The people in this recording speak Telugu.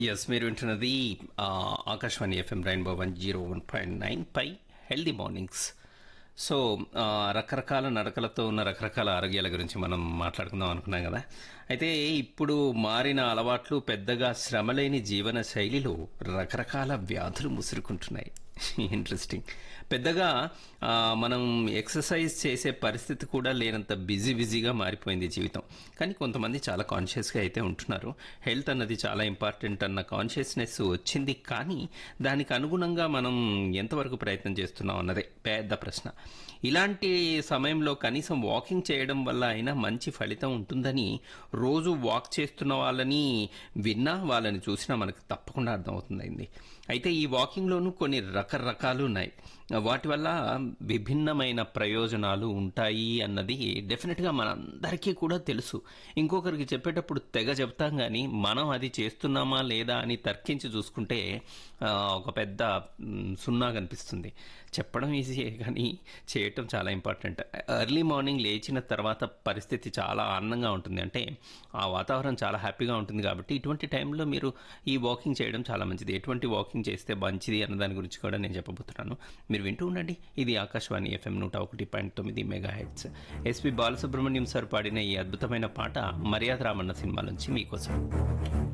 ఎస్ మీరు వింటున్నది ఆ, Akashvani FM rainbow one zero one point nine పై హెల్దీ మార్నింగ్స్ సో ఆ, రకరకాల నడకలతో ఉన్న రకరకాల ఆరోగ్యాల గురించి మనం మాట్లాడుకుందాం అనుకున్నాం కదా అయితే ఇప్పుడు మారిన అలవాట్లు పెద్దగా శ్రమలేని జీవన శైలిలో రకరకాల వ్యాధులు ముసురుకుంటున్నాయి ఇంట్రెస్టింగ్ పెద్దగా ఆ, మనం ఎక్సర్సైజ్ చేసే పరిస్థితి కూడా లేనంత బిజీ బిజీగా మారిపోయింది జీవితం కానీ కొంతమంది చాలా కాన్షియస్గా అయితే ఉంటున్నారు హెల్త్ అన్నది చాలా ఇంపార్టెంట్ అన్న కాన్షియస్నెస్ వచ్చింది కానీ దానికి అనుగుణంగా మనం ఎంతవరకు ప్రయత్నం చేస్తున్నాం అన్నదే పెద్ద ప్రశ్న ఇలాంటి సమయంలో కనీసం వాకింగ్ చేయడం వల్ల అయినా మంచి ఫలితం ఉంటుందని రోజు వాక్ చేస్తున్న వాళ్ళని విన్నా వాళ్ళని చూసినా మనకు తప్పకుండా అర్థమవుతుందండి అయితే ఈ వాకింగ్లోనూ కొన్ని రకరకాలు ఉన్నాయి వాటి వల్ల విభిన్నమైన ప్రయోజనాలు ఉంటాయి అన్నది డెఫినెట్గా మనందరికీ కూడా తెలుసు ఇంకొకరికి చెప్పేటప్పుడు తెగ చెప్తాం కానీ మనం అది చేస్తున్నామా లేదా అని తర్కించి చూసుకుంటే ఆ, ఒక పెద్ద మ్, సున్నా కనిపిస్తుంది చెప్పడం ఈజీయే కానీ చేయటం చాలా ఇంపార్టెంట్ ఎర్లీ మార్నింగ్ లేచిన తర్వాత పరిస్థితి చాలా ఆనందంగా ఉంటుంది అంటే ఆ వాతావరణం చాలా హ్యాపీగా ఉంటుంది కాబట్టి ఇటువంటి టైంలో మీరు ఈ వాకింగ్ చేయడం చాలా మంచిది ఎటువంటి వాకింగ్ చేస్తే మంచిది అన్న దాని గురించి కూడా నేను చెప్పబోతున్నాను మీరు వింటూ ఉండండి ఇది ఆకాశవాణి ఎఫ్ఎం నూట ఒకటి పాయింట్ తొమ్మిది megahertz SP Balasubrahmanyam sir పాడిన ఈ అద్భుతమైన పాట మర్యాద రామన్న సినిమా నుంచి మీకోసం